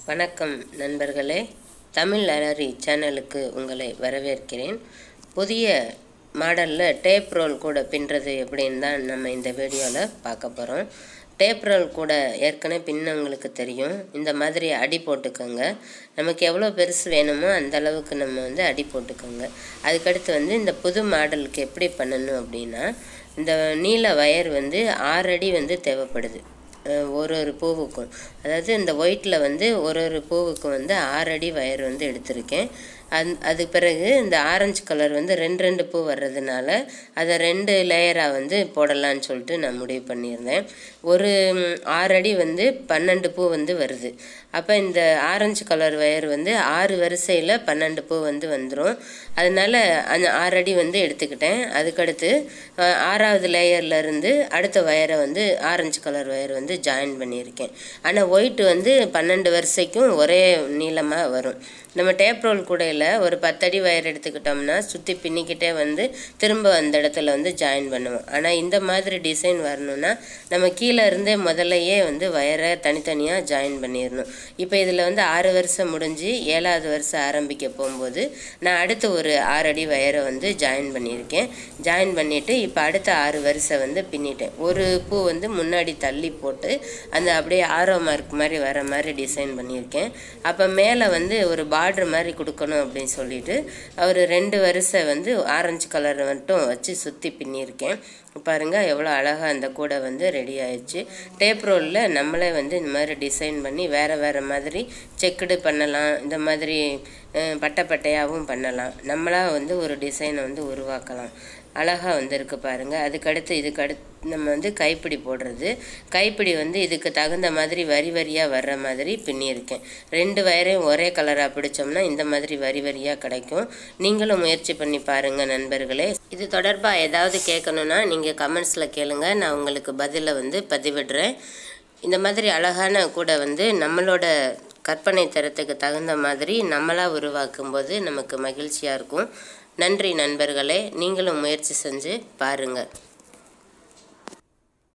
வணக்கம் நண்பர்களே தமிழ் அலரி சேனலுக்கு உங்களை வரவேற்கிறேன் புதிய மாடலில் டேப் ரோல் கூட பின்னுறது எப்படின்னு தான் நம்ம இந்த வீடியோவில் பார்க்க போகிறோம் டேப் ரோல் கூட ஏற்கனவே பின்னவங்களுக்கு தெரியும் இந்த மாதிரி அடி போட்டுக்கோங்க நமக்கு எவ்வளோ பெருசு வேணுமோ அந்த அளவுக்கு நம்ம வந்து அடி போட்டுக்கோங்க அதுக்கடுத்து வந்து இந்த புது மாடலுக்கு எப்படி பண்ணணும் அப்படின்னா இந்த நீல வயர் வந்து ஆறு அடி வந்து தேவைப்படுது அஹ் ஒரு ஒரு பூவுக்கும் அதாவது இந்த ஒயிட்டில் வந்து ஒரு ஒரு பூவுக்கும் வந்து ஆறு அடி வயர் வந்து எடுத்திருக்கேன் அந் அது பிறகு இந்த ஆரஞ்சு கலர் வந்து ரெண்டு ரெண்டு பூ வர்றதுனால அதை ரெண்டு லேயராக வந்து போடலான்னு சொல்லிட்டு நான் முடிவு பண்ணியிருந்தேன் ஒரு ம், ஆறு அடி வந்து பன்னெண்டு பூ வந்து வருது அப்போ இந்த ஆரஞ்சு கலர் வயர் வந்து ஆறு வரிசையில் பன்னெண்டு பூ வந்து வந்துடும் அதனால அந்த ஆறு அடி வந்து எடுத்துக்கிட்டேன் அதுக்கடுத்து அஹ், ஆறாவது லேயர்ல இருந்து அடுத்த வயரை வந்து ஆரஞ்சு கலர் வயர் வந்து ஜாயின் பண்ணியிருக்கேன் ஆனால் ஒயிட் வந்து பன்னெண்டு வரிசைக்கும் ஒரே நீளமாக வரும் நம்ம டேப் ரோல் கூடையில் ஒரு பத்தடி வயர் எடுத்துக்கிட்டோம்னா சுற்றி பின்னிக்கிட்டே வந்து திரும்ப அந்த இடத்துல வந்து ஜாயின் பண்ணுவோம் ஆனால் இந்த மாதிரி டிசைன் வரணும்னா நம்ம கீழே இருந்தே முதல்லையே வந்து வயரை தனித்தனியாக ஜாயின் பண்ணிடணும் இப்போ இதில் வந்து ஆறு வருஷம் முடிஞ்சு ஏழாவது வருஷம் ஆரம்பிக்க போகும்போது நான் அடுத்து ஒரு ஆறு அடி வயரை வந்து ஜாயின் பண்ணியிருக்கேன் ஜாயின் பண்ணிவிட்டு இப்போ அடுத்த ஆறு வருஷம் வந்து பின்னிட்டேன் ஒரு பூ வந்து முன்னாடி தள்ளி போட்டு அந்த அப்படியே ஆரோ மார்க் மாதிரி வர மாதிரி டிசைன் பண்ணியிருக்கேன் அப்போ மேலே வந்து ஒரு பார்டர் மாதிரி கொடுக்கணும் அப்படின்னு சொல்லிட்டு ஒரு ரெண்டு வரிசை வந்து ஆரஞ்சு கலர் மட்டும் வச்சு சுற்றி பின்னியிருக்கேன் பாருங்க எவ்வளோ அழகாக அந்த கூடை வந்து ரெடி ஆயிடுச்சு டேப் ரோலில் நம்மளே வந்து இந்த மாதிரி டிசைன் பண்ணி வேறு வேறு மாதிரி செக்குடு பண்ணலாம் இந்த மாதிரி அஹ், பட்டை பட்டையாகவும் பண்ணலாம் நம்மளாக வந்து ஒரு டிசைனை வந்து உருவாக்கலாம் அழகாக வந்திருக்கு பாருங்கள் அதுக்கடுத்து இதுக்கு அடுத்து நம்ம வந்து கைப்பிடி போடுறது கைப்பிடி வந்து இதுக்கு தகுந்த மாதிரி வரி வரியாக வர்ற மாதிரி பின்னியிருக்கேன் ரெண்டு வயரையும் ஒரே கலராக பிடிச்சோம்னா இந்த மாதிரி வரி வரியாக கிடைக்கும் நீங்களும் முயற்சி பண்ணி பாருங்கள் நண்பர்களே இது தொடர்பாக ஏதாவது கேட்கணுன்னா நீங்கள் கமெண்ட்ஸில் கேளுங்க நான் உங்களுக்கு பதிலை வந்து பதிவிடுறேன் இந்த மாதிரி அழகான கூட வந்து நம்மளோட கற்பனை தரத்துக்கு தகுந்த மாதிரி நம்மளாக உருவாக்கும் போது நமக்கு மகிழ்ச்சியாக இருக்கும் நன்றி நண்பர்களே நீங்களும் முயற்சி செஞ்சு பாருங்கள்